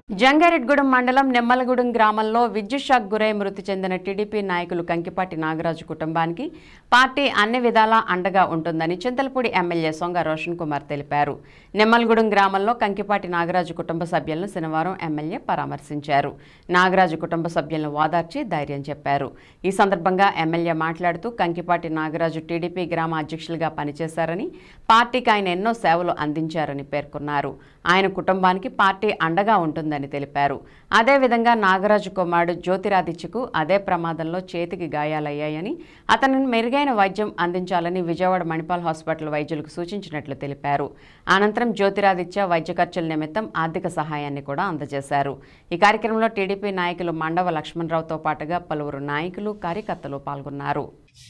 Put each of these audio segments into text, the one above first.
జంగారెడ్గూడెం మండలం నెమ్మలగూడెం గ్రామంలో విద్యుత్ షాక్ గురై మృతి చెందిన టీడీపీ నాయకులు కంకిపాటి నాగరాజు కుటుంబానికి పార్టీ అన్ని విధాలా అండగా ఉంటుందని చింతలపూడి ఎమ్మెల్యే సొంగ రోషన్ కుమార్ తెలిపారు నెమ్మలగూడెం గ్రామంలో కంకిపాటి నాగరాజు కుటుంబ సభ్యులను శనివారం ఎమ్మెల్యే పరామర్శించారు నాగరాజు కుటుంబ సభ్యులను ఓదార్చి ధైర్యం చెప్పారు ఈ సందర్భంగా ఎమ్మెల్యే మాట్లాడుతూ కంకిపాటి నాగరాజు టీడీపీ గ్రామ అధ్యక్షులుగా పనిచేశారని పార్టీకి ఆయన ఎన్నో సేవలు అందించారని పేర్కొన్నారు ఆయన కుటుంబానికి పార్టీ అండగా ఉంటుందని తెలిపారు అదేవిధంగా నాగరాజు కుమారుడు జ్యోతిరాదిత్యకు అదే ప్రమాదంలో చేతికి గాయాలయ్యాయని అతనిని మెరుగైన వైద్యం అందించాలని విజయవాడ మణిపాల్ హాస్పిటల్ వైద్యులకు సూచించినట్లు తెలిపారు అనంతరం జ్యోతిరాదిత్య వైద్య ఖర్చుల నిమిత్తం ఆర్థిక సహాయాన్ని కూడా అందజేశారు ఈ కార్యక్రమంలో టీడీపీ నాయకులు మండవ లక్ష్మణరావుతో పాటుగా పలువురు నాయకులు కార్యకర్తలు పాల్గొన్నారు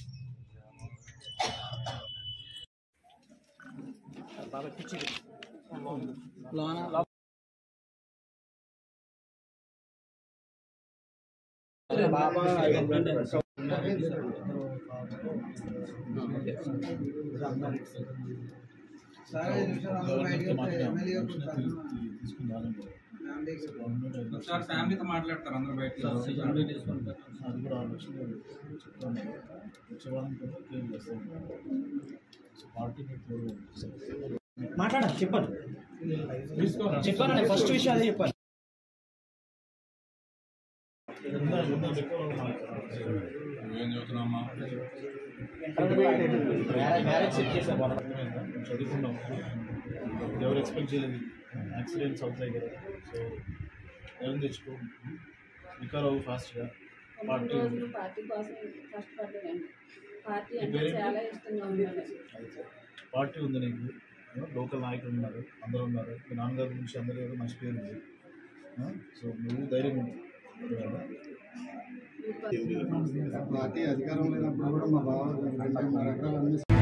ఒకసారి ఫ్యామిలీతో మాట్లాడతారు అందరూ బయట అది కూడా ఆలోచన చెప్తాను వచ్చే వారం కూడా క్లియర్ చేస్తాను సో పార్టీ మీకు మాట్లాడాలి చెప్పండి చెప్పానండి ఫస్ట్ విషయం అదే చెప్పాను ఏం చదువుతున్నామ్మా మ్యారేజ్ సెట్ చేసాం చదువుకున్నాం ఎవరు ఎక్స్పెక్ట్ చేయలేదు యాక్సిడెంట్స్ అవుతాయి కదా సో ఎవరు తెచ్చుకో రికవర్ అవ్వు ఫాస్ట్గా పార్టీ రోజులు పార్టీ కోసం కష్టపడ్డానండి పార్టీ మీ అంటే పేరేంటి? చాలా ఇష్టంగా ఉన్నాను పార్టీ ఉంది నీకు లోకల్ నాయకులు ఉన్నారు అందరూ ఉన్నారు మీ నాన్నగారి గురించి అందరూ ఏదో మంచి పేరు ఉంది ఆ? సో నువ్వు ధైర్యం ఉంది పార్టీ అధికారం లేనప్పుడు కూడా మా బావ రెండు ఎకరాలు అన్ని